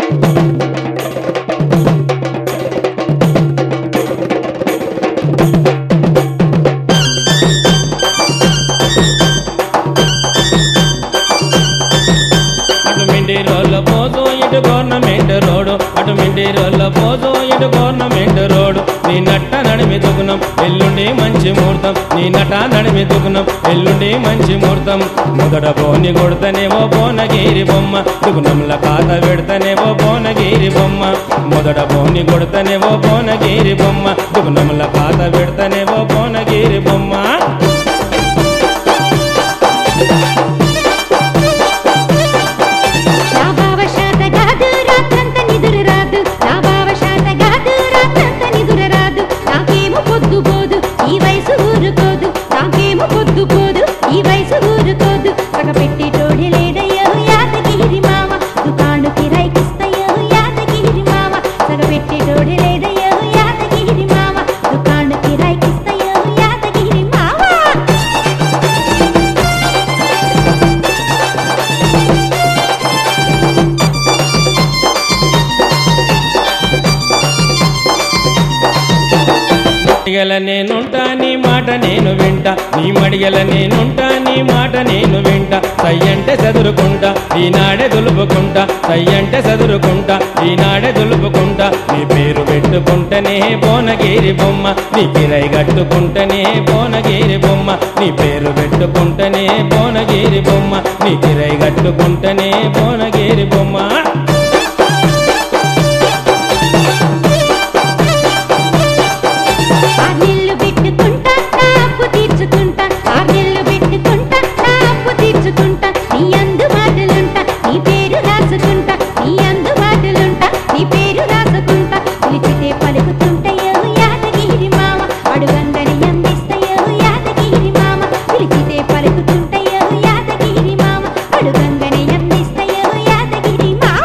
అటు మిండి రోడ్ల పోదు ఇటు గవర్నమెంట్ రోడ్ అటు మిండి రోడ్ల పోదు ఇటు గవర్నమెంట్ రోడ్ నీ నట్ట నడిమి దుగుణం ఎల్లుండి మంచి ముహూర్తం నీ నట నడిమి దుగుణం ఎల్లుండి మంచి ముహూర్తం మొదట బోని కొడతనేవో బోనగిరి బొమ్మ దుగుణంల కాత పెడతనేవో బోనగిరి బొమ్మ మొదట బోని కొడతనేవో బోనగిరి బొమ్మ దుగుణంల కాత పెడతనేవో బోనగిరి బొమ్మ నా బావ శాత కాదు రాత్రంత నిదురు రాదు నా బావ శాత కాదు రాత్రంత నిదురు రాదు నాకేమో పొద్దు పోదు ఈ వయసు ఊరుకోదు నాకేమో పొద్దు పోదు ఈ వయసు ఊరుకోదు సగ పెట్టి తోడి లేడయ్యో యాదగిరి మామ దుకాణు కిరాయికిస్తయ్యో యాదగిరి మామ సగ పెట్టి తోడి లేడయ్యో యాదగిరి మామ దుకాణు కిరాయికిస్తయ్యో యాదగిరి మామ మడిగల నేనుంటా నీ మాట నేను వింటా నీ మడిగల నేనుంటా నీ మాట నేను వింటా సయ్యంటే చదురుకుంటా ఈనాడే దులుపుకుంటా సయ్యంటే చదురుకుంటా ఈనాడే దులుపుకుంటా నీ పేరు పెట్టుకుంటేనే బోనగిరి బొమ్మ నీ కిరై కట్టుకుంటేనే బోనగిరి బొమ్మ నీ పేరు పెట్టుకుంటేనే బోనగిరి బొమ్మ నీ కిరై కట్టుకుంటేనే బోనగిరి బొమ్మ ఆర్నెల్లు పెట్టుకుంటా నా అప్పు తీర్చుకుంటా ఆర్నెల్లు పెట్టుకుంటా నా అప్పు తీర్చుకుంటా నీ అందుబాటులుంటా నీ పేరు రాసుకుంటా నీ అందుబాటులుంటా నీ పేరు రాసుకుంటా పిలిచితే పలుకుతుంటయో యాదగిరి మామ అడుగందని అందిస్తయో యాదగిరి మామ పిలిచితే పలుకుతుంటయో యాదగిరి మామ అడుగందని అందిస్తయో యాదగిరి మామ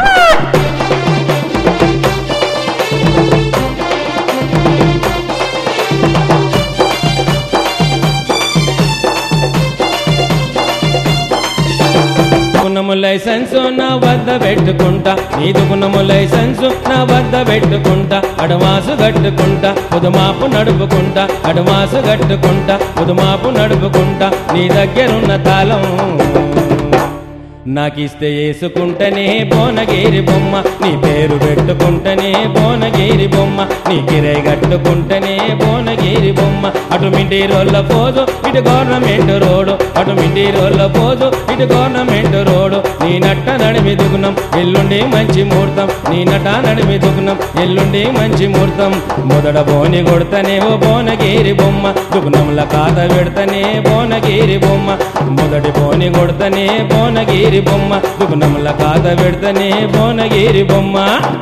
గుణము లైసెన్సు నా వద్ద పెట్టుకుంటా నీదు గుణము లైసెన్సు నా వద్ద పెట్టుకుంటా అడవాసు కట్టుకుంటా పుదుమాపు నడుపుకుంటా అడవాసు కట్టుకుంటా పుదుమాపు నడుపుకుంటా నీ దగ్గరున్న తాళం నాకిస్తే వేసుకుంటేనే బోనగిరి బొమ్మ నీ పేరు పెట్టుకుంటేనే బోనగిరి బొమ్మ నీ కిరై కట్టుకుంటేనే బోనగిరి బొమ్మ అటు మిండి రోళ్ళ పోదు ఇటు గవర్నమెంట్ రోడ్ అటు మిండి రోళ్ళ పోదు ఇటు గవర్నమెంట్ రోడ్ నీ నట్ట నడిమి దుగుణం ఎల్లుండి మంచి ముహూర్తం నీ నట నడిమి దుగుణం ఎల్లుండి మంచి ముహూర్తం మొదట బోని కొడతనేవో బోనగిరి బొమ్మ దుగుణంల కాత పెడతనే బోనగిరి బొమ్మ మొదటి బోని కొడతనే బోనగిరి బొమ్మ దుగుణంల కాత పెడతనే బోనగిరి బొమ్మ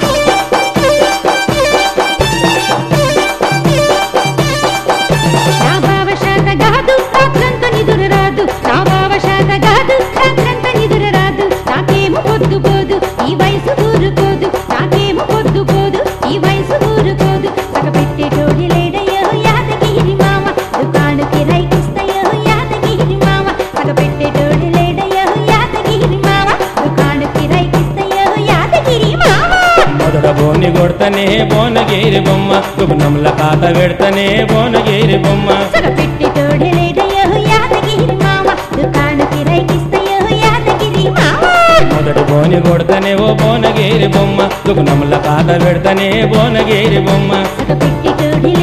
నా బావ శాత కాదు రాత్రంత నిదురు రాదు నా బావ శాత కాదు రాత్రంత నిదురు రాదు నాకేమో పొద్దు పోదు ఈ వయసు ఊరుకోదు నాకేమో పొద్దు పోదు ఈ వయసు ఊరుకోదు సగ పెట్టే తోడి లేడయ్యో యాదగిరి మామ దుకాణు కిరాయికిస్తయ్యో యాదగిరి మామ సగ పెట్టే తోడి లేడయ్యో యాదగిరి మామ దుకాణు కిరాయికిస్తయ్యో యాదగిరి మామ మొదట బోని కొడతనే బోనగిరి బొమ్మ దుగుణంల కాత పెడతనే బోనగిరి బొమ్మ సగ పెట్టి తోడి లేడయ్యో యాదగిరి మామ దుకాణు కిరాయికిస్తయ్యో యాదగిరి మామ మొదటి బోని కొడతనే ఓ బోనగిరి బొమ్మ దుగుణంల కాత పెడతనే బోనగిరి బొమ్మ సగ పెట్టి తోడి